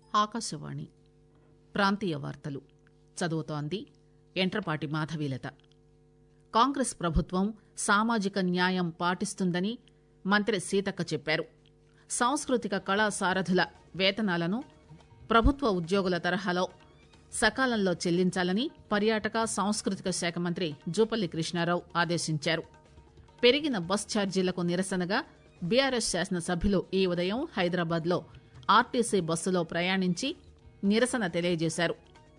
ఆకాశవాణి ప్రాంతీయ వార్తలు చదువుతోంది ఎంట్రపాటి మాధవీలత కాంగ్రెస్ ప్రభుత్వం సామాజిక న్యాయం పాటిస్తుందని మంత్రి సీతక్క చెప్పారు సాంస్కృతిక కళా సారథుల వేతనాలను ప్రభుత్వ ఉద్యోగుల తరహాలో సకాలంలో చెల్లించాలని పర్యాటక సాంస్కృతిక శాఖ మంత్రి జూపల్లి కృష్ణారావు ఆదేశించారు పెరిగిన బస్ ఛార్జీలకు నిరసనగా బీఆర్ఎస్ శాసనసభ్యులు ఈ ఉదయం హైదరాబాద్ లో ఆర్టీసీ బస్సులో ప్రయాణించి నిరసన తెలియజేశారు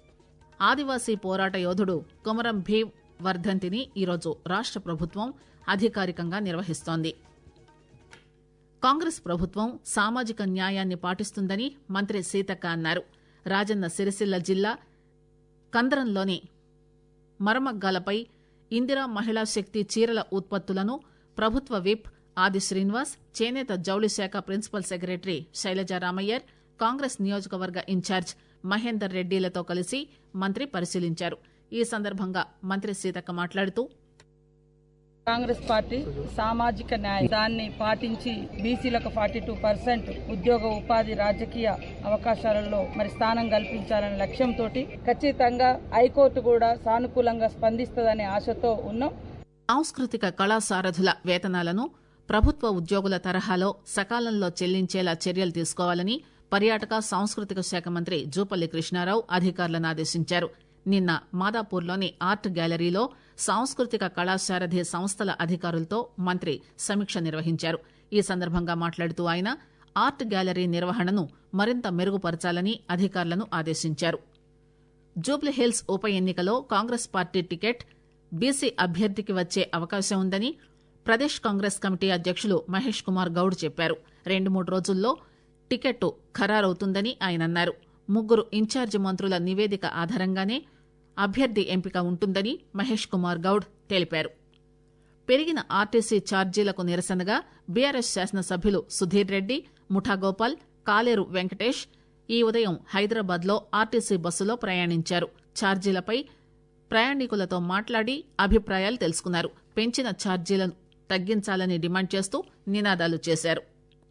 ఆదివాసీ పోరాట యోధుడు కొమరం భీం వర్ధంతిని ఈరోజు రాష్ట ప్రభుత్వం అధికారికంగా నిర్వహిస్తోంది కాంగ్రెస్ ప్రభుత్వం సామాజిక న్యాయాన్ని పాటిస్తుందని మంత్రి సీతక్క అన్నారు రాజన్న సిరిసిల్ల జిల్లా కందరంలోని మరమగ్గాలపై ఇందిరా మహిళా శక్తి చీరల ఉత్పత్తులను ప్రభుత్వ విప్ ఆది శ్రీనివాస్ చేనేత జౌళి శాఖ ప్రిన్సిపల్ సెక్రటరీ శైలజా రామయ్యర్ కాంగ్రెస్ నియోజకవర్గ ఇన్ఛార్జ్ మహేందర్ రెడ్డిలతో కలిసి మంత్రి పరిశీలించారు ఈ సందర్భంగా మంత్రి సీతక్క మాట్లాడుతూ కాంగ్రెస్ పార్టీ సామాజిక న్యాయం దాన్ని పాటించి బీసీలకు ఫార్టీ టూ పర్సెంట్ ఉద్యోగ ఉపాధి రాజకీయ అవకాశాలలో మరి స్థానం కల్పించాలనే లక్ష్యంతో ఖచ్చితంగా హైకోర్టు కూడా సానుకూలంగా స్పందిస్తుందనే ఆశతో ఉన్నాం సాంస్కృతిక కళా సారథుల వేతనాలను ప్రభుత్వ ఉద్యోగుల తరహాలో సకాలంలో చెల్లించేలా చర్యలు తీసుకోవాలని పర్యాటక సాంస్కృతిక శాఖ మంత్రి జూపల్లి కృష్ణారావు అధికారులను ఆదేశించారు నిన్న మాదాపూర్లోని ఆర్ట్ గ్యాలరీలో సాంస్కృతిక కళాశారథి సంస్థల అధికారులతో మంత్రి సమీక్ష నిర్వహించారు ఈ సందర్భంగా మాట్లాడుతూ ఆయన ఆర్ట్ గ్యాలరీ నిర్వహణను మరింత మెరుగుపరచాలని అధికారులను ఆదేశించారు జూబ్లీహిల్స్ ఉప ఎన్నికలో కాంగ్రెస్ పార్టీ టికెట్ బీసీ అభ్యర్థికి వచ్చే అవకాశం ఉందని ప్రదేశ్ కాంగ్రెస్ కమిటీ అధ్యక్షులు మహేష్ కుమార్ గౌడ్ చెప్పారు రెండు మూడు రోజుల్లో టికెట్ ఖరారవుతుందని ఆయన అన్నారు ముగ్గురు ఇన్ఛార్జి మంత్రుల నివేదిక ఆధారంగానే అభ్యర్థి ఎంపిక ఉంటుందని మహేష్ కుమార్ గౌడ్ తెలిపారు పెరిగిన ఆర్టీసీ ఛార్జీలకు నిరసనగా బీఆర్ఎస్ శాసనసభ్యులు సుధీర్ రెడ్డి ముఠాగోపాల్ కాలేరు వెంకటేష్ ఈ ఉదయం హైదరాబాద్ లో ఆర్టీసీ బస్సులో ప్రయాణించారు ఛార్జీలపై ప్రయాణికులతో మాట్లాడి అభిప్రాయాలు తెలుసుకున్నారు పెంచిన ఛార్జీలను తగ్గించాలని డిమాండ్ చేస్తూ నినాదాలు చేశారు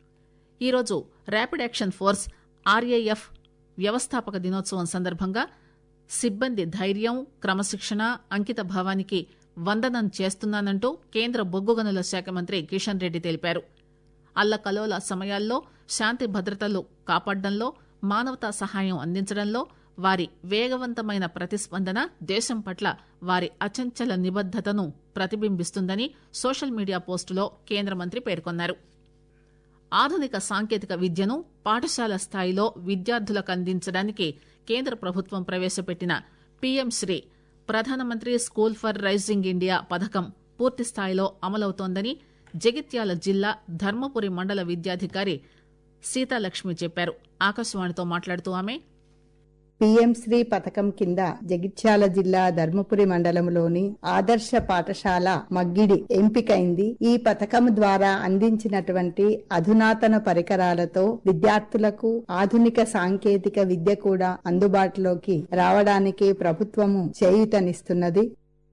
ఈరోజు ర్యాపిడ్ యాక్షన్ ఫోర్స్ ఆర్ఏఎఫ్ వ్యవస్థాపక దినోత్సవం సందర్భంగా సిబ్బంది ధైర్యం క్రమశిక్షణ అంకిత భావానికి వందనం చేస్తున్నానంటూ కేంద్ర బొగ్గు గనుల శాఖ మంత్రి కిషన్ రెడ్డి తెలిపారు అల్లకలోల సమయాల్లో శాంతి భద్రతలు కాపాడడంలో మానవతా సహాయం అందించడంలో వారి వేగవంతమైన ప్రతిస్పందన దేశం పట్ల వారి అచంచల నిబద్దతను ప్రతిబింబిస్తుందని సోషల్ మీడియా పోస్టులో కేంద్ర మంత్రి పేర్కొన్నారు ఆధునిక సాంకేతిక విద్యను పాఠశాల స్థాయిలో విద్యార్థులకు అందించడానికి కేంద్ర ప్రభుత్వం ప్రవేశపెట్టిన పీఎం శ్రీ ప్రధానమంత్రి స్కూల్ ఫర్ రైజింగ్ ఇండియా పథకం పూర్తి స్థాయిలో అమలవుతోందని జగిత్యాల జిల్లా ధర్మపురి మండల విద్యాధికారి సీతాలక్ష్మి చెప్పారు ఆకాశవాణితో మాట్లాడుతూ ఆమె పీఎం శ్రీ పథకం కింద జగిత్యాల జిల్లా ధర్మపురి మండలంలోని ఆదర్శ పాఠశాల మగ్గిడి ఎంపికైంది ఈ పథకం ద్వారా అందించినటువంటి అధునాతన పరికరాలతో విద్యార్థులకు ఆధునిక సాంకేతిక విద్య కూడా అందుబాటులోకి రావడానికి ప్రభుత్వము చేయూతనిస్తున్నది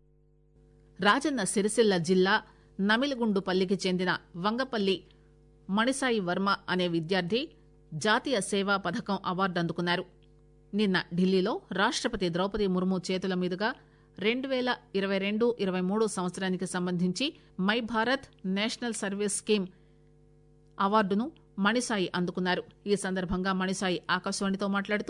రాజన్న సిరిసిల్ల జిల్లా నమిలిగుండుపల్లికి చెందిన వంగపల్లి మణిసాయి వర్మ అనే విద్యార్థి జాతీయ సేవా పథకం అవార్డు అందుకున్నారు నిన్న ఢిల్లీలో రాష్టపతి ద్రౌపది ముర్ము చేతుల మీదుగా రెండు పేల ఇరవై రెండు ఇరవై మూడు సంవత్సరానికి సంబంధించి my Bharat national service scheme అవార్డును మణిసాయి అందుకున్నారు ఈ సందర్భంగా మణిసాయి ఆకాశవాణితో మాట్లాడుతూ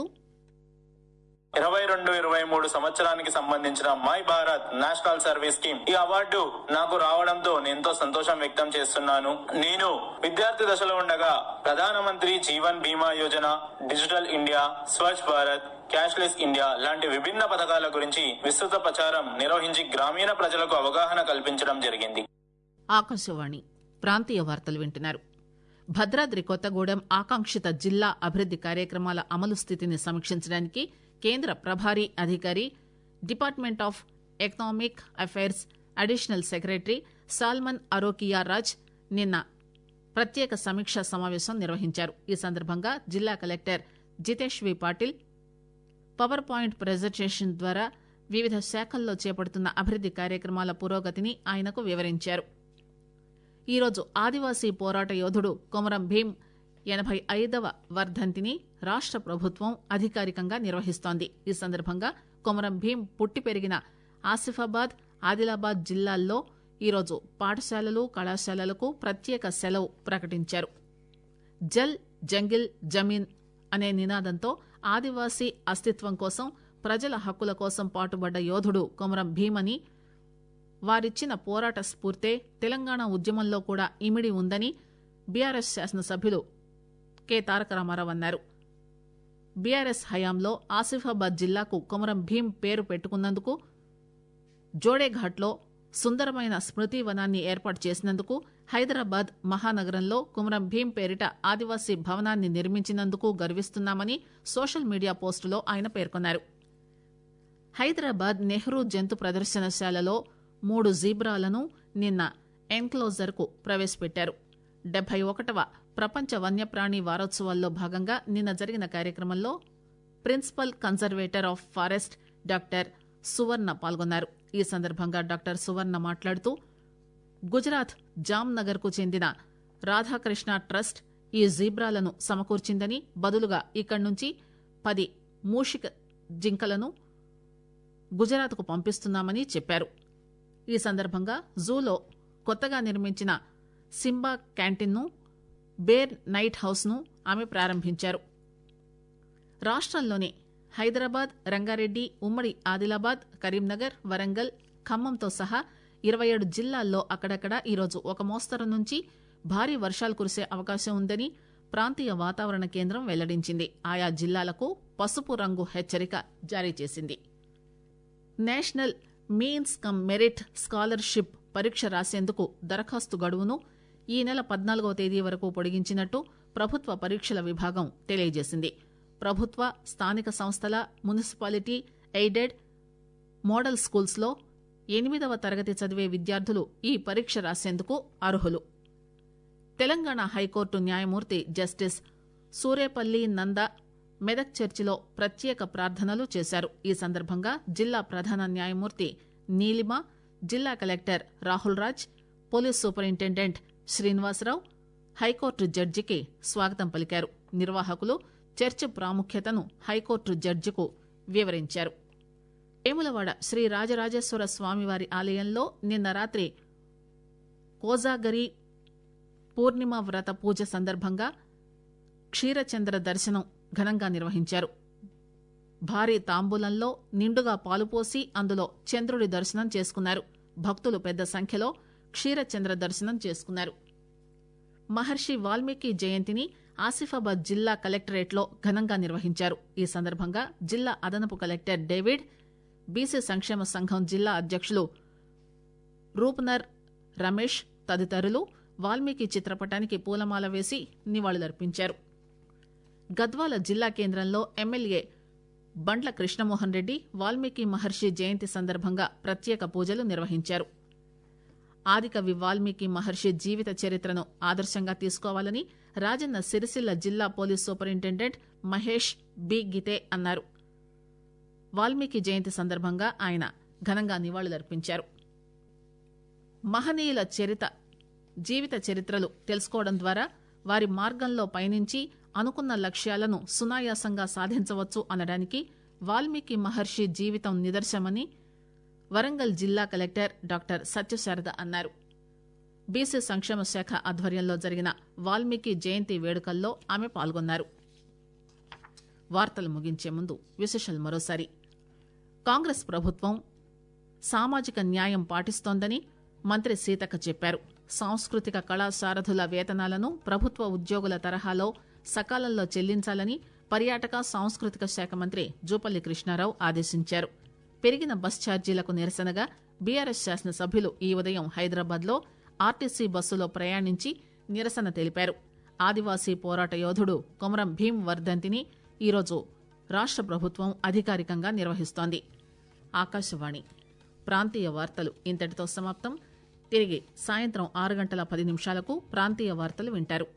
ఇరవై రెండు ఇరవై మూడు సంవత్సరానికి సంబంధించిన my Bharat national service scheme ఈ అవార్డు నాకు రావడంతో నేను ఎంతో సంతోషం వ్యక్తం చేస్తున్నాను నేను విద్యార్థి దశలో ఉండగా ప్రధానమంత్రి Jeevan Bima Yojana digital India Swachh Bharat cashless India లాంటి విభిన్న పథకాల గురించి విస్తృత ప్రచారం నిర్వహించి గ్రామీణ ప్రజలకు అవగాహన కల్పించడం జరిగింది ఆకాశవాణి ప్రాంతీయ వార్తలు వింటున్నారు భద్రాద్రి కొత్తగూడెం ఆకాంక్షిత జిల్లా అభివృద్ది కార్యక్రమాల అమలు స్థితిని సమీక్షించడానికి కేంద్ర ప్రభారీ అధికారి department of economic affairs additional secretary Salmon Arokia Raj నిన్న ప్రత్యేక సమీక్షా సమావేశం నిర్వహించారు ఈ సందర్భంగా జిల్లా collector Jitesh V Patil power point presentation ద్వారా వివిధ శాఖల్లో చేపడుతున్న అభివృద్ది కార్యక్రమాల పురోగతిని ఆయనకు వివరించారు ఈరోజు ఆదివాసీ పోరాట యోధుడు కొమరం భీం ఎనభై ఐదవ వర్ధంతిని రాష్ట ప్రభుత్వం అధికారికంగా నిర్వహిస్తోంది ఈ సందర్భంగా కొమరం భీం పుట్టి పెరిగిన ఆసిఫాబాద్ ఆదిలాబాద్ జిల్లాల్లో ఈరోజు పాఠశాలలు కళాశాలలకు ప్రత్యేక సెలవు ప్రకటించారు జల్ జంగిల్ జమీన్ అనే నినాదంతో ఆదివాసీ అస్తిత్వం కోసం ప్రజల హక్కుల కోసం పాటుపడ్డ యోధుడు కొమరం భీమని వారిచ్చిన పోరాట స్ఫూర్తే తెలంగాణ ఉద్యమంలో కూడా ఇమిడి ఉందని బీఆర్ఎస్ శాసనసభ్యులు కె తారక రామారావు అన్నారు బీఆర్ఎస్ హయాంలో ఆసిఫాబాద్ జిల్లాకు కొమరం భీం పేరు పెట్టుకున్నందుకు జోడేఘాట్లో సుందరమైన స్మృతి వనాన్ని ఏర్పాటు చేసినందుకు హైదరాబాద్ మహానగరంలో కుమరం భీం పేరిట ఆదివాసీ భవనాన్ని నిర్మించినందుకు గర్విస్తున్నామని సోషల్ మీడియా పోస్టులో ఆయన పేర్కొన్నారు హైదరాబాద్ నెహ్రూ జంతు ప్రదర్శనశాలలో మూడు జీబ్రాలను నిన్న ఎన్క్లోజర్ కు ప్రవేశపెట్టారు డెబ్బై ఒకటవ ప్రపంచ వన్యప్రాణి వారోత్సవాల్లో భాగంగా నిన్న జరిగిన కార్యక్రమంలో principal conservator of forest doctor Suvarna పాల్గొన్నారు ఈ సందర్భంగా డాక్టర్ సువర్ణ మాట్లాడుతూ గుజరాత్ జామ్నగర్ కు చెందిన రాధాకృష్ణ ట్రస్ట్ ఈ జీబ్రాలను సమకూర్చిందని బదులుగా ఇక్కడి నుంచి పది మూషిక జింకలను గుజరాత్కు పంపిస్తున్నామని చెప్పారు ఈ సందర్భంగా జూలో కొత్తగా నిర్మించిన సింబా క్యాంటీన్ను బేర్ నైట్ హౌస్ను ఆమె ప్రారంభించారు రాష్ట్రంలోని హైదరాబాద్ రంగారెడ్డి ఉమ్మడి ఆదిలాబాద్ కరీంనగర్ వరంగల్ ఖమ్మంతో సహా ఇరవై ఏడు జిల్లాల్లో అక్కడక్కడ ఈరోజు ఒక మోస్తరు నుంచి భారీ వర్షాలు కురిసే అవకాశం ఉందని ప్రాంతీయ వాతావరణ కేంద్రం వెల్లడించింది ఆయా జిల్లాలకు పసుపు రంగు హెచ్చరిక జారీ చేసింది national means cum merit scholarship పరీక్ష రాసేందుకు దరఖాస్తు గడువును ఈ నెల పద్నాలుగవ తేదీ వరకు పొడిగించినట్టు ప్రభుత్వ పరీక్షల విభాగం తెలియజేసింది ప్రభుత్వ స్థానిక సంస్థల మున్సిపాలిటీ ఎయిడెడ్ మోడల్ స్కూల్స్ లో ఎనిమిదవ తరగతి చదివే విద్యార్థులు ఈ పరీక్ష రాసేందుకు అర్హులు తెలంగాణ హైకోర్టు న్యాయమూర్తి జస్టిస్ సూరేపల్లి నంద మెదక్ చర్చిలో ప్రత్యేక ప్రార్థనలు చేశారు ఈ సందర్భంగా జిల్లా ప్రధాన న్యాయమూర్తి నీలిమ జిల్లా collector Rahul Raj police superintendent Srinivasarao high court జడ్జికి స్వాగతం పలికారు నిర్వాహకులు చర్చ్ ప్రాముఖ్యతను హైకోర్టు జడ్జికు వివరించారు వేములవాడ శ్రీ రాజరాజేశ్వర స్వామివారి ఆలయంలో నిన్న రాత్రి కోజాగరి పూర్ణిమ వ్రత పూజ సందర్భంగా క్షీరచంద్ర దర్శనం ఘనంగా నిర్వహించారు భారీ తాంబూలంలో నిండుగా పాలుపోసి అందులో చంద్రుడి దర్శనం చేసుకున్నారు భక్తులు పెద్ద సంఖ్యలో క్షీరచంద్ర దర్శనం చేసుకున్నారు మహర్షి వాల్మీకి జయంతిని ఆసిఫాబాద్ జిల్లా కలెక్టరేట్లో ఘనంగా నిర్వహించారు ఈ సందర్భంగా జిల్లా అదనపు కలెక్టర్ డేవిడ్ బీసీ సంక్షేమ సంఘం జిల్లా అధ్యక్షులు రూపనర్ రమేష్ తదితరులు వాల్మీకి చిత్రపటానికి పూలమాల వేసి నివాళులర్పించారు గద్వాల జిల్లా కేంద్రంలో ఎమ్మెల్యే బండ్ల కృష్ణమోహన్ రెడ్డి వాల్మీకి మహర్షి జయంతి సందర్భంగా ప్రత్యేక పూజలు నిర్వహించారు ఆదికవి వాల్మీకి మహర్షి జీవిత చరిత్రను ఆదర్శంగా తీసుకోవాలని రాజన్న సిరిసిల్ల జిల్లా police superintendent Mahesh B Gite అన్నారు వాల్మీకి జయంతి సందర్భంగా ఆయన ఘనంగా నివాళులర్పించారు మహనీయుల చరిత జీవిత చరిత్రలు తెలుసుకోవడం ద్వారా వారి మార్గంలో పయనించి అనుకున్న లక్ష్యాలను సునాయాసంగా సాధించవచ్చు అనడానికి వాల్మీకి మహర్షి జీవితం నిదర్శనమని వరంగల్ జిల్లా కలెక్టర్ డాక్టర్ సత్యశారద అన్నారు బీసీ సంక్షేమ శాఖ ఆధ్వర్యంలో జరిగిన వాల్మీకి జయంతి వేడుకల్లో ఆమె పాల్గొన్నారు వార్తలు ముగించే ముందు విశేషాలు మరోసారి కాంగ్రెస్ ప్రభుత్వం సామాజిక న్యాయం పాటిస్తోందని మంత్రి సీతక్క చెప్పారు సాంస్కృతిక కళాశారథుల వేతనాలను ప్రభుత్వ ఉద్యోగుల తరహాలో సకాలంలో చెల్లించాలని పర్యాటక సాంస్కృతిక శాఖ మంత్రి జూపల్లి కృష్ణారావు ఆదేశించారు పెరిగిన బస్ ఛార్జీలకు నిరసనగా బీఆర్ఎస్ శాసనసభ్యులు ఈ ఉదయం హైదరాబాద్ లో ఆర్టీసీ బస్సులో ప్రయాణించి నిరసన తెలిపారు ఆదివాసీ పోరాట యోధుడు కొమరం భీం వర్ధంతిని ఈరోజు రాష్ట ప్రభుత్వం అధికారికంగా నిర్వహిస్తోంది ఆకాశవాణి ప్రాంతీయ వార్తలు ఇంతటితో సమాప్తం తిరిగి సాయంత్రం ఆరు గంటల పది నిమిషాలకు ప్రాంతీయ వార్తలు వింటారు